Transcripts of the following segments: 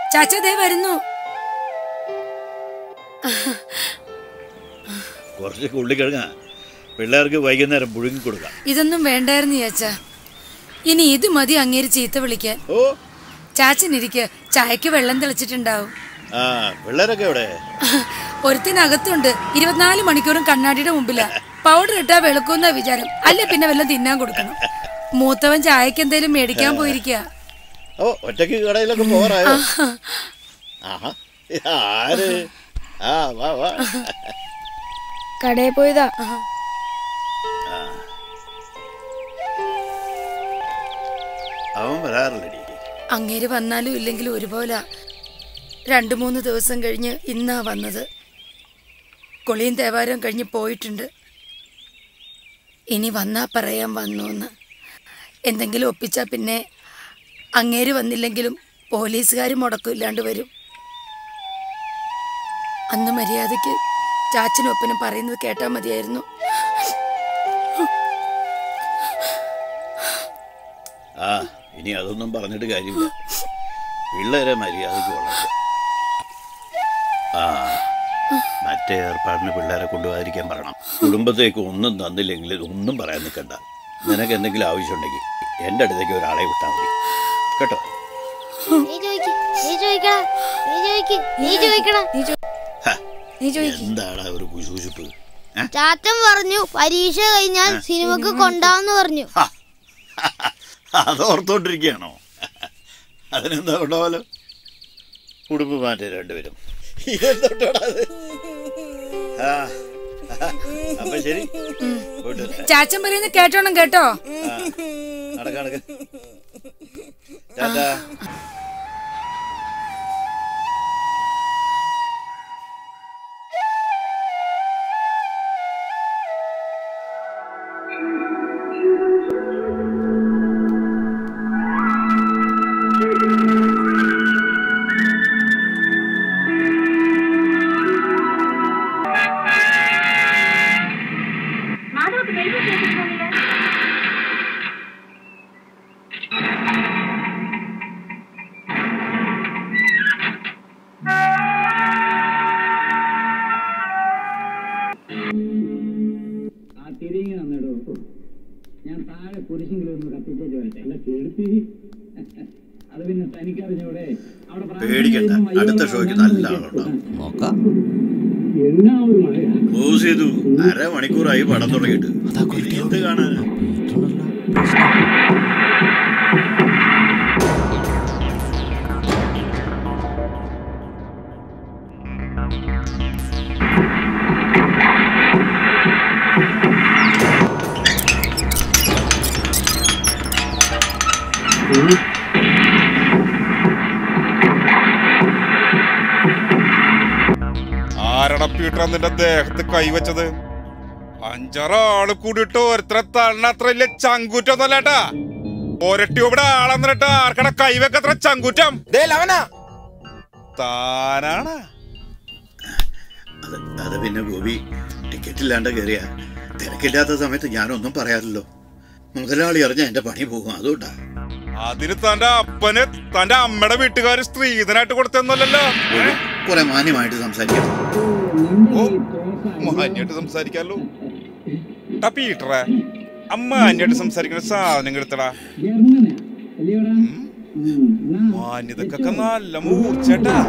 ചാച്ച ദേ വരുന്നു കുറച്ച് ഉള്ളിക്കിഴങ്ങ പിള്ളേർക്ക് വൈകുന്നേരം പുഴുങ്ങി കൊടുക്കാം ഇതൊന്നും വേണ്ടായിരുന്നു ചാച്ച ഇനി ഇത് മതി അങ്ങേര് ചീത്ത വിളിക്കാൻ ഓ ചാച്ചനിരിക്ക ചായക്ക് വെള്ളം തെളിച്ചിട്ടുണ്ടാവും ആ പിള്ളേരൊക്കെ എവിടെ ഒരുത്തിനകത്തുണ്ട് ഇരുപത്തിനാല് മണിക്കൂറും കണ്ണാടിയുടെ മുമ്പിലാ പൗഡർ ഇട്ടാ വെളുക്കുന്ന വിചാരം അല്ലെ പിന്നെ വല്ലതും തിന്നാൻ കൊടുക്കണം മൂത്തവൻ ചായക്ക് എന്തേലും മേടിക്കാൻ പോയിരിക്കുക ഓ ഒറ്റയ്ക്ക് കടയിലൊക്കെ പോറായോ ആഹാ ആര് ആ വാ വാ കടയിൽ പോയതാ അവൻ വരാറില്ലടി അങ്ങേര് വന്നാലും ഇല്ലെങ്കിലും ഒരുപോലെ രണ്ടു മൂന്ന് ദിവസം കഴിഞ്ഞ് ഇന്നാ വന്നത് കുളിയും തേവാരം കഴിഞ്ഞ് പോയിട്ടുണ്ട് ഇനി വന്നാ പറയാൻ വന്നു എന്ന് എന്തെങ്കിലും ഒപ്പിച്ചാ പിന്നെ അങ്ങേര് വന്നില്ലെങ്കിലും പോലീസുകാർ മുടക്കില്ലാണ്ട് വരും അന്ന് മര്യാദയ്ക്ക് ചാച്ചനൊപ്പനും പറയുന്നത് കേട്ടാ മതിയായിരുന്നു ആ ഇനി അതൊന്നും പറഞ്ഞിട്ട് കാര്യമില്ല പിള്ളേരെ മര്യാദയ്ക്ക് വളർത്തുക ആ മറ്റേ ഏർപ്പാടിന് പിള്ളേരെ കൊണ്ടുപോകാതിരിക്കാൻ പറയണം കുടുംബത്തേക്ക് ഒന്നും തന്നില്ലെങ്കിൽ ഒന്നും പറയാൻ നിൽക്കണ്ട നിനക്ക് എന്തെങ്കിലും ആവശ്യമുണ്ടെങ്കിൽ എൻ്റെ അടുത്തേക്ക് ഒരാളെ വിട്ടാൽ മതി കേട്ടോ നീ ചോദിക്ക് നീ ചോദിക്കടാ നീ ചോദിക്ക് നീ ചോദിക്കടാ ഹ, നീ ചോദിക്ക് എന്താടാ ഒരു കുശുകുശുപ്പ് ഏ? ചാത്തൻ പറഞ്ഞു പരീക്ഷ കഴിഞ്ഞാൽ സിനിമക്ക് കൊണ്ടാന്ന് പറഞ്ഞു ഹ, അത് ഓർത്തോണ്ടിരിക്കുകയാണോ അതിനെന്താ കൊണ്ടുപോകാലോ ഉടുപ്പ് മാറ്റേ രണ്ടുപേരും ഇതെന്തോട്ടാടാ അത്? ആ, അപ്പൊ ശരി പോയിട്ട് വരാം. ചാച്ചൻ പറയുന്നത് കേട്ടോണം കേട്ടോ ആ, നടക്ക നടക്ക ടാറ്റാ ആ തിരിങ്ങി തന്നിടൂ ഞാൻ താഴെ കുരിശെങ്കിലും ഒന്ന് കത്തിച്ചേച്ച് വരട്ടെ അല്ല കെടുത്തി അത് പിന്നെ തനിക്കറിഞ്ഞൂടെ അവിടെ പേടിക്കണ്ട അടുത്ത ഷോയ്ക്ക് നല്ല ആളുണ്ടാവും നോക്കാം എന്നാ ഒരു മഴ ക്ലോസ് ചെയ്തു അരമണിക്കൂറായി പടം തുടങ്ങിയിട്ട് ഇനി എന്ത് കാണാനാ ആരട പീട്ടർ നിന്റെ ദേഹത്ത് കൈവച്ചത് അഞ്ചാറ് ആള് കൂടിയിട്ട് ഒരുത്തരെ തള്ളണ അത്ര വലിയ ചങ്കൂറ്റൊന്നല്ലേട്ടാ ഒരട്ടി ഇവിടെ ആളെന്നിട്ട് ആർക്കട കൈവെക്കത്ര ചങ്കൂറ്റം താനാണ് അത് അത് പിന്നെ ഗോപി ടിക്കറ്റ് ഇല്ലാണ്ട് കയറിയ തിരക്കില്ലാത്ത സമയത്ത് ഞാനൊന്നും പറയാറില്ലല്ലോ മുതലാളി അറിഞ്ഞ എന്റെ പണി പോകും അതുകൊണ്ടാ അതിന് തന്റെ അപ്പന് തന്റെ അമ്മയുടെ വീട്ടുകാര് സ്ത്രീധനായിട്ട് കൊടുത്തെന്നല്ലല്ലോ ഗോപി, കുറെ മാന്യമായിട്ട് സംസാരിക്കണം ഓ മാന്യായിട്ട് സംസാരിക്കാലോ ടാ പീട്ടറെ അമ്മ മാന്യായിട്ട് സംസാരിക്കുന്ന സാധനം എടുത്തടാ ജർമ്മനാ അല്ലയോടാ ഉം, എന്നാ മാന്യതക്കൊക്കെ നല്ല മൂർച്ചേട്ടാ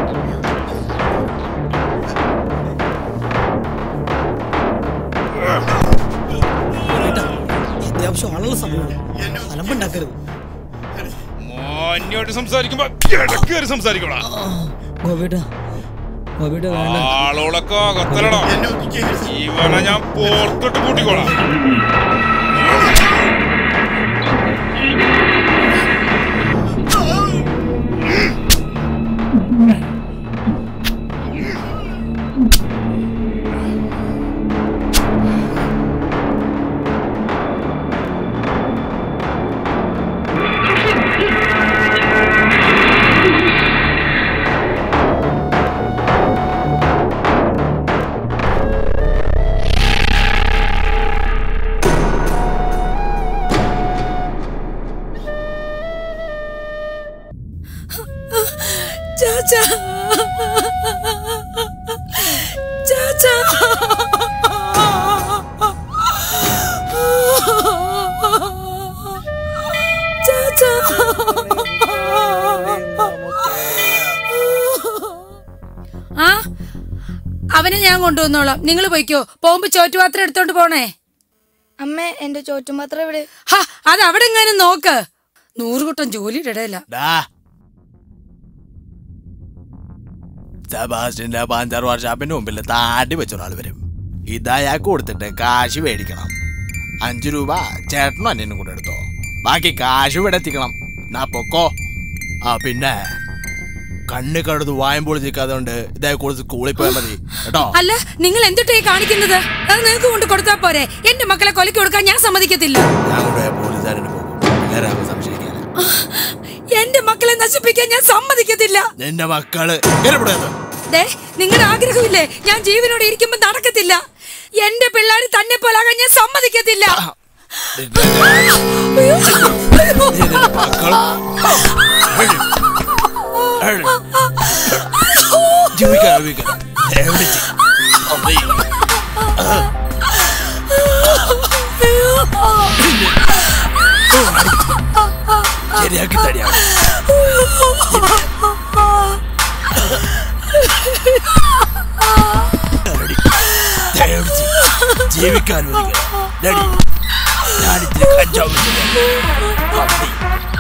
അത്യാവശ്യം ആളുള്ള സംഭവമാണ് അലമ്പുണ്ടാക്കരുത് മാന്യമായിട്ട് സംസാരിക്കുമ്പോ ഇടയ്ക്ക് കയറി സംസാരിക്കണോ ഗോപിയേട്ടാ ഗോപിയേട്ടാ വേണ്ട ആളോളൊക്കെ അകത്തലടാ ഇവനെ ഞാൻ പോർത്തിട്ട് കൂട്ടിക്കോളാം ഞാൻ കൊണ്ടുവന്നോളാം നിങ്ങൾ പോയിക്കോ പോകുമ്പോ ചോറ്റുപാത്രം എടുത്തോണ്ട് പോണേ അമ്മ എന്റെ ചോറ്റുപാത്രം ഇവിടെ ഹാ അത് അവിടെ എങ്ങാനും നോക്ക് നൂറുകൂട്ടം ജോലിയുടെ ഇടയില ഡാ സെബാസ്റ്റിന്റെ പഞ്ചർ വർഷാപ്പിന്റെ മുമ്പിൽ താടി വെച്ചൊരാൾ വരും ഇതയാൾക്ക് കൊടുത്തിട്ട് കാശ് മേടിക്കണം അഞ്ചു രൂപ ചേട്ടനും അന്യനും കൂടെ എടുത്തോ ബാക്കി കാശ് ഇവിടെ എത്തിക്കണം നാ പൊക്കോ ആ പിന്നെ കണ്ണ് കടുത്ത് വായം പൊളിച്ചിരിക്കാതുകൊണ്ട് ഇതേ കൊടുത്ത് സ്കൂളിൽ പോയാൽ മതി കേട്ടോ അല്ല നിങ്ങൾ എന്തിട്ടേ കാണിക്കുന്നത് അത് നിങ്ങൾക്ക് കൊണ്ട് കൊടുത്താ പോരെ എന്റെ മക്കളെ കൊലക്ക് കൊടുക്കാൻ ഞാൻ സമ്മതിക്കത്തില്ല ഞാൻ കൊണ്ടുപോയ പോലീസുകാരന് പോകും എല്ലാവരും അങ്ങ് സംശയിക്കാൻ എന്റെ മക്കളെ നശിപ്പിക്കാൻ ഞാൻ സമ്മതിക്കത്തില്ല നിന്റെ മക്കള് ഇങ്ങനെപ്പെടുന്നത് ദേ നിങ്ങളുടെ ആഗ്രഹമില്ലേ ഞാൻ ജീവനോടെ ഇരിക്കുമ്പോ നടക്കത്തില്ല എന്റെ പിള്ളേർ തന്നെ പോലാകാൻ ഞാൻ സമ്മതിക്കത്തില്ല അയ്യോ, അയ്യോ. നിന്റെ മക്കളും ജീവിക്കാൻ ജീവിക്കാൻ എവിടെ ശരിയാക്കി തടിയാണ് ജീവിക്കാൻ ഞാനിത്തിരി കഞ്ചാവ് പന്നി.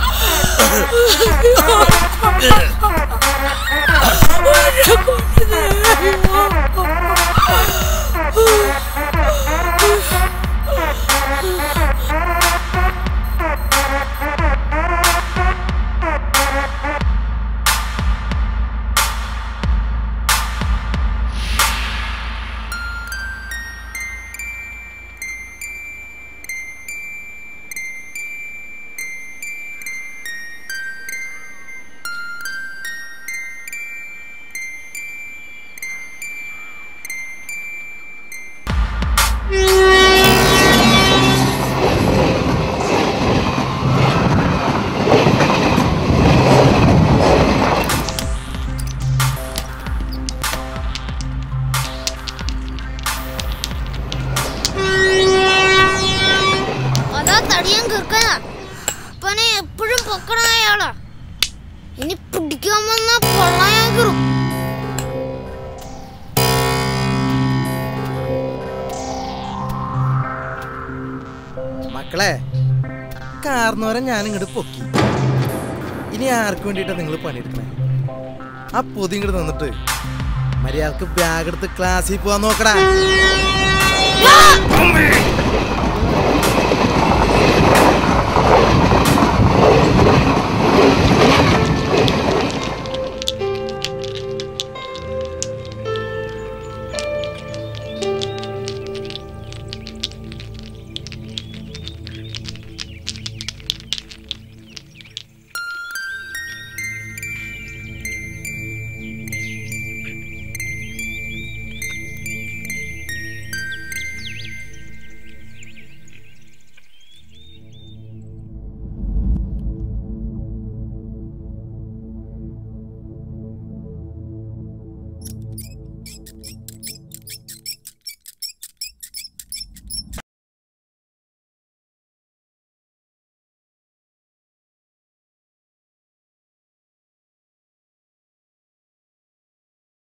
അതാ തടിയാൻ കിർക്കനാ അപ്പനെ എപ്പോഴും പൊക്കണ അയാളാ ഇനി പിടിക്കാൻ വന്ന പൊള്ളാൻ കീറും മക്കളെ കാർന്നവരെ ഞാൻ ഇങ്ങോട്ട് പൊക്കി ഇനി ആർക്ക് വേണ്ടിയിട്ടാ നിങ്ങൾ പണിയെടുക്കണേ ആ പൊതി ഇങ്ങോട്ട് തന്നിട്ട് മര്യാദക്ക് ബാഗ് എടുത്ത് ക്ലാസ്സിൽ പോവാൻ നോക്കടാ